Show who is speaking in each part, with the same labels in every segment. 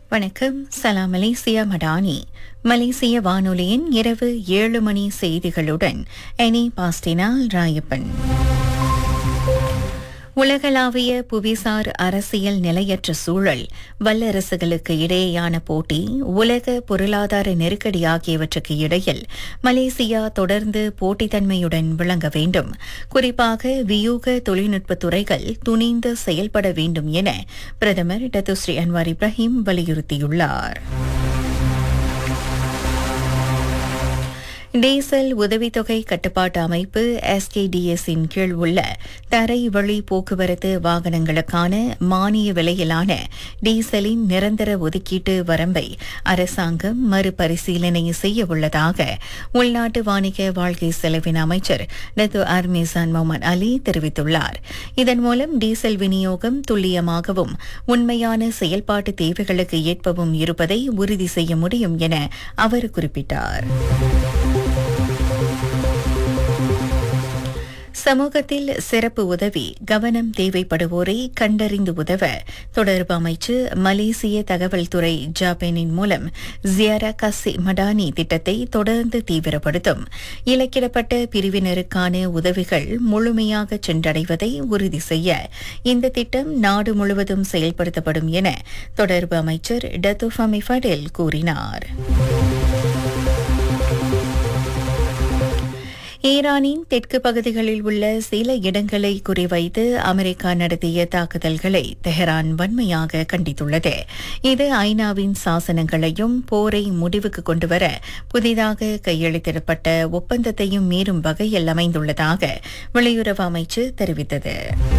Speaker 1: வணக்கம் சலாம் மலேசியா மடானி மலேசிய வானொலியின் இரவு ஏழு மணி செய்திகளுடன் எனி பாஸ்டினால் ராயப்பன் உலகளாவிய புவிசார் அரசியல் நிலையற்ற சூழல் வல்லரசுகளுக்கு இடையேயான போட்டி உலக பொருளாதார நெருக்கடி ஆகியவற்றுக்கு இடையில் மலேசியா தொடர்ந்து போட்டித்தன்மையுடன் விளங்க வேண்டும் குறிப்பாக வியூக தொழில்நுட்ப துறைகள் துணிந்து செயல்பட வேண்டும் என பிரதமர் டத்துஸ்ரீ அன்வார் இப்ராஹிம் வலியுறுத்தியுள்ளார் டீசல் உதவித்தொகை கட்டுப்பாட்டு அமைப்பு எஸ்கேடிஎஸ் இன் கீழ் உள்ள தரை வழி போக்குவரத்து வாகனங்களுக்கான மானிய விலையிலான டீசலின் நிரந்தர ஒதுக்கீட்டு வரம்பை அரசாங்கம் மறுபரிசீலனை செய்ய உள்ளதாக உள்நாட்டு வாணிக வாழ்க்கை செலவின அமைச்சர் டத்து அர்மேசான் முகமது அலி தெரிவித்துள்ளார் இதன் மூலம் டீசல் விநியோகம் துல்லியமாகவும் உண்மையான செயல்பாட்டு தேவைகளுக்கு ஏற்பவும் இருப்பதை உறுதி செய்ய முடியும் என அவர் குறிப்பிட்டார் சமூகத்தில் சிறப்பு உதவி கவனம் தேவைப்படுவோரை கண்டறிந்து உதவ தொடர்பு அமைச்சு மலேசிய தகவல் துறை ஜாப்பேனின் மூலம் ஜியாரா கசி மடானி திட்டத்தை தொடர்ந்து தீவிரப்படுத்தும் இலக்கிடப்பட்ட பிரிவினருக்கான உதவிகள் முழுமையாக சென்றடைவதை உறுதி செய்ய இந்த திட்டம் நாடு முழுவதும் செயல்படுத்தப்படும் என தொடர்பு அமைச்சர் டத்துஃபமி ஃபடேல் கூறினார் ஈரானின் தெற்கு பகுதிகளில் உள்ள சில இடங்களை குறிவைத்து அமெரிக்கா நடத்திய தாக்குதல்களை தெஹரான் வன்மையாக கண்டித்துள்ளது இது ஐநாவின் சாசனங்களையும் போரை முடிவுக்கு கொண்டுவர புதிதாக கையெழுத்திடப்பட்ட ஒப்பந்தத்தையும் மீறும் வகையில் அமைந்துள்ளதாக வெளியுறவு அமைச்சு தெரிவித்தது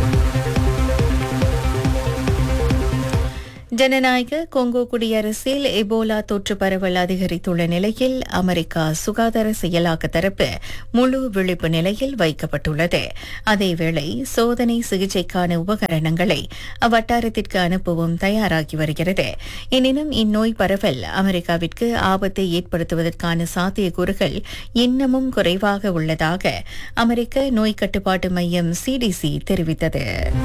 Speaker 1: ஜனநாயக கொங்கோ குடியரசில் எபோலா தொற்று பரவல் அதிகரித்துள்ள நிலையில் அமெரிக்கா சுகாதார செயலாக்க தரப்பு முழு விழிப்பு நிலையில் வைக்கப்பட்டுள்ளது அதேவேளை சோதனை சிகிச்சைக்கான உபகரணங்களை அவ்வட்டாரத்திற்கு அனுப்பவும் தயாராகி வருகிறது எனினும் இந்நோய் பரவல் அமெரிக்காவிற்கு ஆபத்தை ஏற்படுத்துவதற்கான சாத்தியக்கூறுகள் இன்னமும் குறைவாக உள்ளதாக அமெரிக்க நோய் கட்டுப்பாட்டு மையம் சிடிசி தெரிவித்தது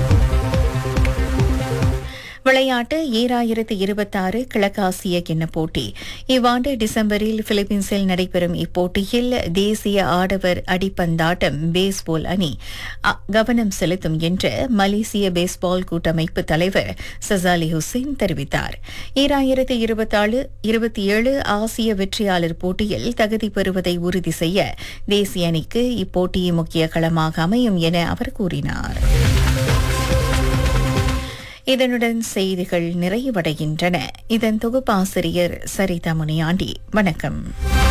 Speaker 1: விளையாட்டு ஈராயிரத்து இருபத்தாறு கிழக்காசிய கிண்ண போட்டி இவ்வாண்டு டிசம்பரில் பிலிப்பீன்ஸில் நடைபெறும் இப்போட்டியில் தேசிய ஆடவர் அடிப்பந்தாட்டம் பேஸ்பால் அணி கவனம் செலுத்தும் என்று மலேசிய பேஸ்பால் கூட்டமைப்பு தலைவர் சசாலி ஹுசைன் தெரிவித்தார் ஈராயிரத்து இருபத்தாறு இருபத்தி ஏழு ஆசிய வெற்றியாளர் போட்டியில் தகுதி பெறுவதை உறுதி செய்ய தேசிய அணிக்கு இப்போட்டி முக்கிய களமாக அமையும் என அவர் கூறினார் இதனுடன் செய்திகள் நிறைவடைகின்றன இதன் தொகுப்பாசிரியர் சரிதா முனியாண்டி வணக்கம்